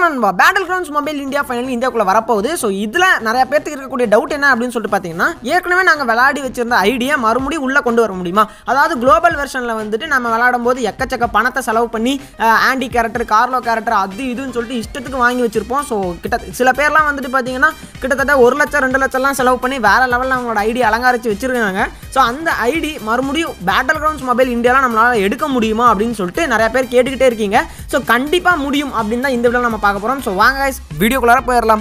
நண்பா battle grounds mobile India final இந்தியாவுக்குள்ள வரப்போகுது ஸோ இதில் நிறைய பேருக்கு இருக்கக்கூடிய டவுட் என்ன அப்படின்னு சொல்லிட்டு பார்த்தீங்கன்னா ஏற்கனவே நாங்கள் விளையாடி வச்சிருந்த ஐடியா மறுபடியும் உள்ளே கொண்டு வர முடியுமா அதாவது குளோபல் வெர்ஷனில் வந்துட்டு நம்ம விளையாடும் போது எக்கச்சக்க பணத்தை செலவு பண்ணி ஆண்டி கேரக்டர் கார்லோ கேரக்டர் அது இதுன்னு சொல்லிட்டு இஷ்டத்துக்கு வாங்கி வச்சிருப்போம் ஸோ கிட்ட சில பேர்லாம் வந்துட்டு பார்த்தீங்கன்னா கிட்டத்தட்ட ஒரு லட்சம் ரெண்டு லட்சம்லாம் செலவு பண்ணி வேற லெவலில் அவங்களோட ஐடி அலங்காரிச்சு வச்சிருக்காங்க ஸோ அந்த ஐடி மறுபடியும் பேட்டில் கிரவுண்ட்ஸ் மொபைல் இந்தியாவில் நம்மளால் எடுக்க முடியுமா அப்படின்னு சொல்லிட்டு நிறைய பேர் கேட்டுக்கிட்டே இருக்கீங்க ஸோ கண்டிப்பாக முடியும் அப்படின்னு தான் இந்த வீடியோ நம்ம பார்க்க போகிறோம் ஸோ வாங்க வீடியோக்குள்ளார போயிடலாம்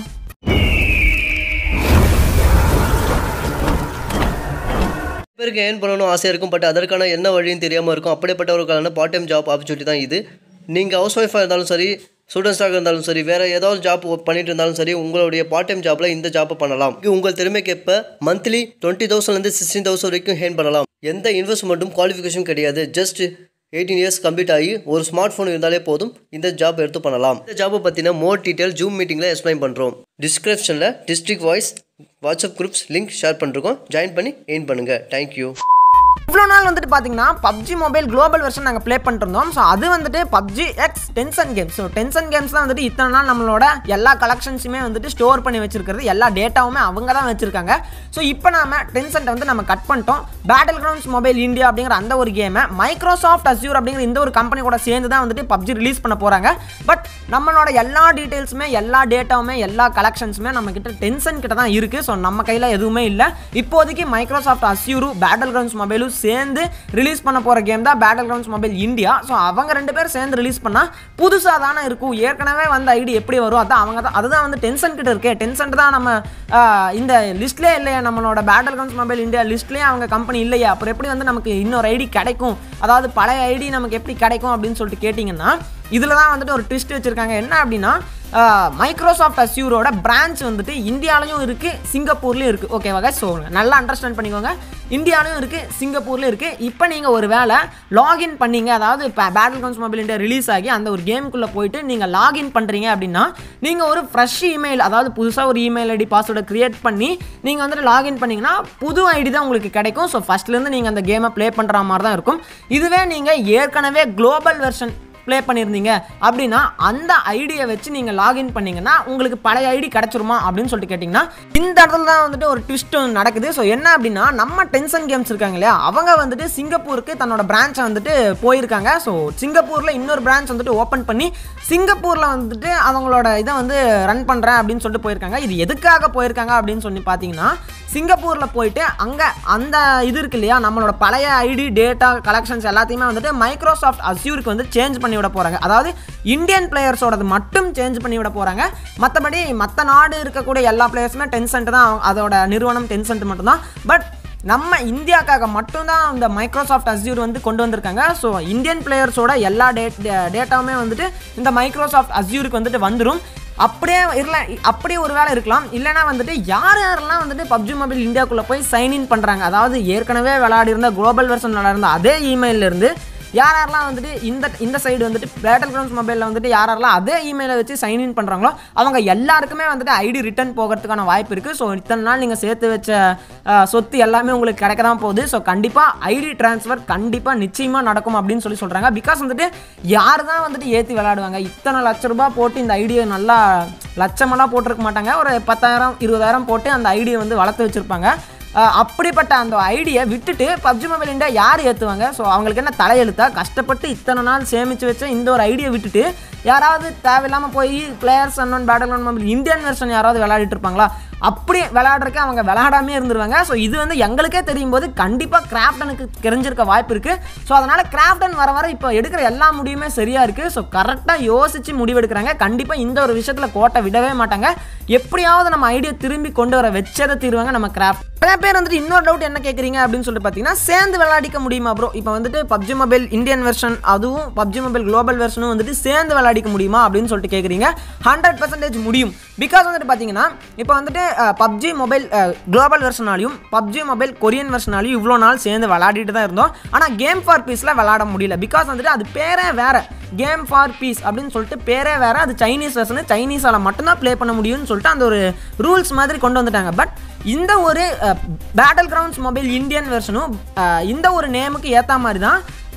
பேருக்கு ஏர்ன் பண்ணணும் ஆசையாக இருக்கும் பட் அதற்கான என்ன வழியும் தெரியாமல் இருக்கும் அப்படிப்பட்டவர்களுக்கான பார்ட் டைம் ஜாப் ஆப்பர்ச்சுனிட்டி தான் இது நீங்கள் ஹவுஸ் ஒய்ஃபாக இருந்தாலும் சரி ஸ்டூடெண்ட்ஸாக இருந்தாலும் சரி வேறு ஏதாவது ஜாப் பண்ணிட்டு இருந்தாலும் சரி உங்களுடைய பார்ட் டைம் ஜாப்பில் இந்த ஜாப்பை பண்ணலாம் இது உங்கள் திறமைக்கேற்ப மந்த்லி டுவெண்ட்டி தௌசண்ட்லேருந்து சிக்ஸ்டீன் தௌசண்ட் வரைக்கும் ஏர்ன் பண்ணலாம் எந்த இன்வெஸ்ட்மெண்ட்டும் குவாலிஃபிகேஷன் கிடையாது ஜஸ்ட் எயிட்டீன் இயர்ஸ் கம்ப்ளீட் ஆகி ஒரு ஸ்மார்ட் ஃபோன் இருந்தாலே போதும் இந்த ஜாப் எடுத்து பண்ணலாம் இந்த ஜாப்பை பற்றின மோர் டீட்டெயில் ஜூம் மீட்டிங்கில் எக்ஸ்பிளைன் பண்ணுறோம் டிஸ்கிரிப்ஷனில் district voice WhatsApp groups link share பண்ணிருக்கோம் ஜாயின் பண்ணி எயின் பண்ணுங்கள் தேங்க்யூ இவ்வளோ நாள் வந்துட்டு பார்த்தீங்கன்னா பப்ஜி மொபைல் குளோபல் வெர்ஷன் நாங்கள் ப்ளே பண்ணிருந்தோம் ஸோ அது வந்துட்டு PUBG extension games so tension games தான் வந்துட்டு இத்தனை நாள் நம்மளோட எல்லா கலெக்ஷன்ஸுமே வந்துட்டு ஸ்டோர் பண்ணி வச்சிருக்கிறது எல்லா டேட்டாவுமே அவங்க தான் வச்சிருக்காங்க ஸோ இப்போ நாம டென்சன்ட்டை வந்து நம்ம கட் பண்ணிட்டோம் பேட்டில் கிரவுண்ட்ஸ் மொபைல் இந்தியா அப்படிங்கிற அந்த ஒரு கேமை மைக்ரோசாஃப்ட் அஸ்யூர் அப்படிங்கிற இந்த ஒரு கம்பெனி கூட சேர்ந்து தான் வந்துட்டு பப்ஜி ரிலீஸ் பண்ண போகிறாங்க பட் நம்மளோட எல்லா டீட்டெயில்ஸுமே எல்லா டேட்டாவுமே எல்லா கலெக்ஷன்ஸுமே நம்ம கிட்ட டென்சன் கிட்ட தான் இருக்குது ஸோ நம்ம கையில் எதுவுமே இல்லை இப்போதைக்கு மைக்ரோசாஃப்ட் அஸ்யூரு பேட்டில் கிரவுண்ட்ஸ் மொபைலும் சேர்ந்து ரிலீஸ் பண்ண போகிற கேம் தான் battle grounds mobile India so அவங்க ரெண்டு பேரும் சேர்ந்து ரிலீஸ் பண்ணால் புதுசாக தானே இருக்கும் ஏற்கனவே வந்த ஐடி எப்படி வரும் அதான் அவங்க தான் அதுதான் வந்து டென்ஷன் கிட்ட இருக்கே டென்ஷன் தான் நம்ம ஆஹ், இந்த லிஸ்ட்லேயே இல்லையா நம்மளோட பேட்டில் கிரவுண்ட்ஸ் மொபைல் இந்தியா லிஸ்ட்லேயே அவங்க கம்பெனி இல்லையா அப்புறம் எப்படி வந்து நமக்கு இன்னொரு ஐடி கிடைக்கும் அதாவது பழைய ஐடி நமக்கு எப்படி கிடைக்கும் அப்படின்னு சொல்லிட்டு கேட்டிங்கன்னா இதில் தான் வந்துட்டு ஒரு ட்விஸ்ட் வச்சுருக்காங்க என்ன அப்படின்னா மைக்ரோசாஃப்ட் அஸ்யூரோட பிரான்ச் வந்துட்டு இந்தியாலையும் இருக்குது சிங்கப்பூர்லேயும் இருக்குது ஓகேவாக ஸோ நல்லா அண்டர்ஸ்டாண்ட் பண்ணிக்கோங்க இந்தியாலையும் இருக்குது சிங்கப்பூர்லேயும் இருக்குது இப்போ நீங்கள் ஒரு வேளை லாகின் பண்ணீங்க அதாவது இப்போ battle grounds mobile India release ஆகி அந்த ஒரு கேமுக்குள்ளே போயிட்டு நீங்கள் லாகின் பண்ணுறீங்க அப்படின்னா நீங்கள் ஒரு ஃப்ரெஷ் இமெயில் அதாவது புதுசாக ஒரு இமெயில் ஐடி பாஸ்வேர்டை க்ரியேட் பண்ணி நீங்கள் வந்துட்டு லாகின் பண்ணீங்கன்னா புது ஐடி தான் உங்களுக்கு கிடைக்கும் ஸோ ஃபஸ்ட்லேருந்து நீங்கள் அந்த கேமை ப்ளே பண்ணுற மாதிரி தான் இருக்கும் இதுவே நீங்கள் ஏற்கனவே குளோபல் வெர்ஷன் ப்ளே பண்ணியிருந்தீங்க அப்படின்னா அந்த ஐடியை வச்சு நீங்கள் லாகின் பண்ணீங்கன்னா உங்களுக்கு பழைய ஐடி கிடச்சிருமா அப்படின்னு சொல்லிட்டு கேட்டிங்கன்னா இந்த இடத்துல தான் வந்துட்டு ஒரு ட்விஸ்ட் நடக்குது ஸோ என்ன அப்படின்னா நம்ம டென்ஷன் கேம்ஸ் இருக்காங்க இல்லையா அவங்க வந்துட்டு சிங்கப்பூருக்கு தன்னோட பிரான்ச்சை வந்துட்டு போயிருக்காங்க ஸோ சிங்கப்பூரில் இன்னொரு பிரான்ச் வந்துட்டு ஓப்பன் பண்ணி சிங்கப்பூரில் வந்துட்டு அவங்களோட இதை வந்து ரன் பண்ணுறேன் அப்படின்னு சொல்லிட்டு போயிருக்காங்க இது எதுக்காக போயிருக்காங்க அப்படின்னு சொல்லி பார்த்தீங்கன்னா சிங்கப்பூரில் போயிட்டு அங்கே அந்த இது இருக்கு இல்லையா நம்மளோட பழைய ஐடி டேட்டா கலெக்ஷன்ஸ் எல்லாத்தையுமே வந்துட்டு மைக்ரோசாஃப்ட் அஸ்யூருக்கு வந்து சேஞ்ச் பண்ணி விட போகிறாங்க அதாவது இந்தியன் பிளேயர்ஸோடது மட்டும் சேஞ்ச் பண்ணி விட போகிறாங்க மற்றபடி மற்ற நாடு இருக்கக்கூடிய எல்லா பிளேயர்ஸுமே டென்சென்ட் தான் அவங்க- அதோட நிறுவனம் டென்சென்ட் மட்டும்தான் பட் நம்ம இந்தியாக்காக மட்டும்தான் இந்த மைக்ரோசாஃப்ட் அஸ்யூர் வந்து கொண்டு வந்திருக்காங்க ஸோ இந்தியன் பிளேயர்ஸோட எல்லா டேட் டேட்டாவுமே வந்துட்டு இந்த மைக்ரோசாஃப்ட் அஸ்யூருக்கு வந்துட்டு வந்துடும் அப்படியே இல்லை அப்படியே ஒரு வேளை இருக்கலாம் இல்லைனா வந்துட்டு யார் யாரெல்லாம் வந்துட்டு பப்ஜி மொபைல் இந்தியாக்குள்ளே போய் சைன்இன் பண்ணுறாங்க அதாவது ஏற்கனவே விளையாடி இருந்த குளோபல் வெர்ஷன் விளையாடிருந்த அதே இமெயில இருந்து யார் யாரெல்லாம் வந்துட்டு இந்த இந்த சைடு வந்துட்டு பேட்டல் கிரவுண்ட்ஸ் மொபைலில் வந்துட்டு யார் யாரெல்லாம் அதே இமெயிலை வச்சு சைன்இன் பண்ணுறாங்களோ அவங்க எல்லாருக்குமே வந்துட்டு ஐடி ரிட்டர்ன் போகிறதுக்கான வாய்ப்பு இருக்குது ஸோ இத்தனை நாள் நீங்கள் சேர்த்து வச்ச அஹ், சொத்து எல்லாமே உங்களுக்கு கிடைக்க தான் போகுது ஸோ கண்டிப்பாக ஐடி ட்ரான்ஸ்ஃபர் கண்டிப்பாக நிச்சயமாக நடக்கும் அப்படின்னு சொல்லி சொல்கிறாங்க பிகாஸ் வந்துட்டு யார் தான் வந்துட்டு ஏற்றி விளையாடுவாங்க இத்தனை லட்ச ரூபாய் போட்டு இந்த ஐடியை நல்லா லட்சமெல்லாம் போட்டிருக்க மாட்டாங்க ஒரு பத்தாயிரம் இருபதாயிரம் போட்டு அந்த ஐடியை வந்து வளர்த்து வச்சுருப்பாங்க அஹ் அப்படிப்பட்ட அந்த ஐடியை விட்டுட்டு பப்ஜி மொபைல் இந்தியா யார் ஏற்றுவாங்க ஸோ அவங்களுக்கு என்ன தலையெழுத்தா கஷ்டப்பட்டு இத்தனை நாள் சேமித்து வச்ச இந்த ஒரு ஐடியை விட்டுட்டு யாராவது தேவையில்லாமல் போய் players unknown battle ground mobile Indian version யாராவது விளையாடிட்டு இருப்பாங்களா அப்படி விளையாடுறதுக்கு அவங்க விளையாடாமே இருந்துருவாங்க ஸோ இது வந்து எங்களுக்கே தெரியும் போது கண்டிப்பாக கிராஃப்டனுக்கு தெரிஞ்சிருக்க வாய்ப்பு இருக்குது ஸோ அதனால் கிராஃப்டன் வர வர இப்போ எடுக்கிற எல்லா முடிவுமே சரியாக இருக்குது ஸோ கரெக்டாக யோசித்து முடிவெடுக்கிறாங்க கண்டிப்பாக இந்த ஒரு விஷயத்தில் கோட்டை விடவே மாட்டாங்க எப்படியாவது நம்ம ஐடியா திரும்பி கொண்டு வர வச்சதை தீருவாங்க நம்ம கிராஃப்ட் நிறைய பேர் வந்துட்டு இன்னொரு டவுட் என்ன கேட்குறீங்க அப்படின்னு சொல்லிட்டு பார்த்தீங்கன்னா சேர்ந்து விளையாடிக்க முடியுமா ப்ரோ இப்போ வந்துட்டு பப்ஜி மொபைல் இந்தியன் வெர்ஷன் அதுவும் பப்ஜி மொபைல் குளோபல் வெர்ஷனும் வந்துட்டு சேர்ந்து விளையாடிக்க முடியுமா அப்படின்னு சொல்லிட்டு கேட்குறீங்க ஹண்ட்ரட் பர்சன்டேஜ் முடியும் பிகாஸ் வந்துட்டு பார்த்தீங்கன்னா இப்போ வந்துட்டு பப்ஜி மொபைல் குளோபல் வெர்ஷனாலையும் பப்ஜி மொபைல் கொரியன் வெர்ஷனாலையும் இவ்வளோ நாள் சேர்ந்து விளையாடிட்டு தான் இருந்தோம் ஆனால் கேம் ஃபார் பீஸில் விளையாட முடியல பிகாஸ் வந்துட்டு அது பேரே வேற கேம் ஃபார் பீஸ் அப்படின்னு சொல்லிட்டு பேரே வேற அது சைனீஸ் வெர்ஷனு சைனீஸால் மட்டும்தான் ப்ளே பண்ண முடியும்னு சொல்லிட்டு அந்த ஒரு ரூல்ஸ் மாதிரி கொண்டு வந்துட்டாங்க பட் இந்த ஒரு பேட்டில் கிரவுண்ட்ஸ் மொபைல் இந்தியன் வெர்ஷனும் இந்த ஒரு நேமுக்கு ஏற்ற மாதிரி தான்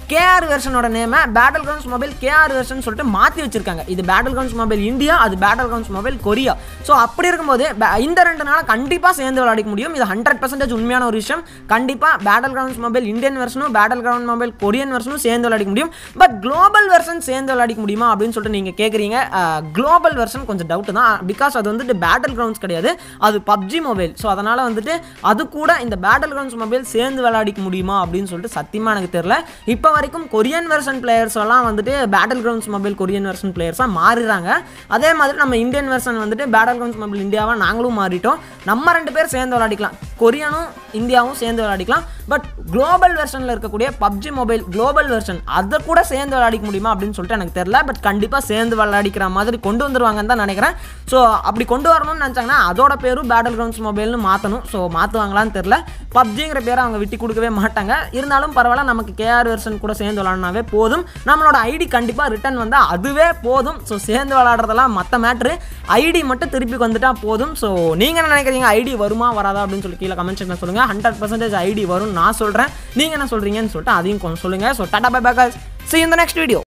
கேஆர் வெர்ஷனோட நேமை battle grounds mobile KR version சொல்லிட்டு மாற்றி வச்சிருக்காங்க இது பேட்டில் கிரவுண்ட்ஸ் மொபைல் இந்தியா அது battle grounds mobile Korea so அப்படி இருக்கும்போது ப- இந்த ரெண்டு நாள் கண்டிப்பாக சேர்ந்து விளையாடிக்க முடியும் இது ஹண்ட்ரட் பர்சன்டேஜ் உண்மையான ஒரு விஷயம் கண்டிப்பாக பேட்டில் கிரவுண்ட்ஸ் மொபைல் இந்தியன் வெர்ஷனும் பேட்டில் கிரவுண்ட் மொபைல் கொரியன் வெர்ஷனும் சேர்ந்து விளையாடிக்க முடியும் பட் குளோபல் வெர்ஷன் சேர்ந்து விளையாடிக்க முடியுமா அப்படின்னு சொல்லிட்டு நீங்கள் கேட்குறீங்க குளோபல் வெர்ஷன் கொஞ்சம் டவுட் தான் பிகாஸ் அது வந்துட்டு பேட்டில் கிரவுண்ட்ஸ் கிடையாது அது பப்ஜி மொபைல் ஸோ அதனால் வந்துட்டு அது கூட இந்த பேட்டில் கிரவுண்ட்ஸ் மொபைல் சேர்ந்து விளையாடிக்க முடியுமா அப்படின்னு சொல்லிட்டு சத்தியமாக எனக்கு தெரியல இப்போ வரைக்கும் கொரியன் வெர்ஷன் பிளேயர்ஸ் எல்லாம் வந்துட்டு battle grounds mobile Korean version பிளேயர்ஸாக மாறிடுறாங்க அதே மாதிரி நம்ம இந்தியன் வெர்ஷன் வந்துட்டு பேட்டில் கிரவுண்ட்ஸ் மொபைல் இந்தியாவாக நாங்களும் மாறிட்டோம் நம்ம ரெண்டு பேர் சேர்ந்து விளையாடிக்கலாம் கொரியனும் இந்தியாவும் சேர்ந்து விளையாடிக்கலாம் பட் குளோபல் வெர்ஷனில் இருக்கக்கூடிய பப்ஜி மொபைல் குளோபல் வெர்ஷன் அதை கூட சேர்ந்து விளையாடிக்க முடியுமா அப்படின்னு சொல்லிட்டு எனக்கு தெரியல பட் கண்டிப்பாக சேர்ந்து விளையாடிக்கிற மாதிரி கொண்டு வந்துருவாங்கன்னு தான் நினைக்கிறேன் ஸோ அப்படி கொண்டு வரணும்னு நினச்சாங்கன்னா அதோட பேரும் பேட்டில் கிரவுண்ட்ஸ் மொபைல்னு மாற்றணும் ஸோ மாற்றுவாங்களான்னு தெரில பப்ஜிங்கிற பேரை அவங்க விட்டு கொடுக்கவே மாட்டாங்க இருந்தாலும் பரவாயில்ல நமக்கு கேஆர் வெர்ஷன் கூட சேர்ந்து விளாட்னாவே போதும் நம்மளோட ஐடி கண்டிப்பாக ரிட்டர்ன் வந்தால் அதுவே போதும் ஸோ சேர்ந்து விளாடுறதெல்லாம் மற்ற மேட்ரு ஐடி மட்டும் திருப்பி வந்துட்டா போதும் ஸோ நீங்கள் என்ன நினைக்கிறீங்க ஐடி வருமா வராதா அப்படின்னு சொல்லி கீழே கமெண்ட் செக்ஷன் சொல்லுங்கள் ஹண்ட்ரட் பர்சன்டேஜ் ஐடி வரும் நான் சொல்கிறேன் நீங்கள் என்ன சொல்கிறீங்கன்னு சொல்லிட்டு அதையும் கொஞ்சம் சொல்லுங்கள் so tata bye bye see you in the next video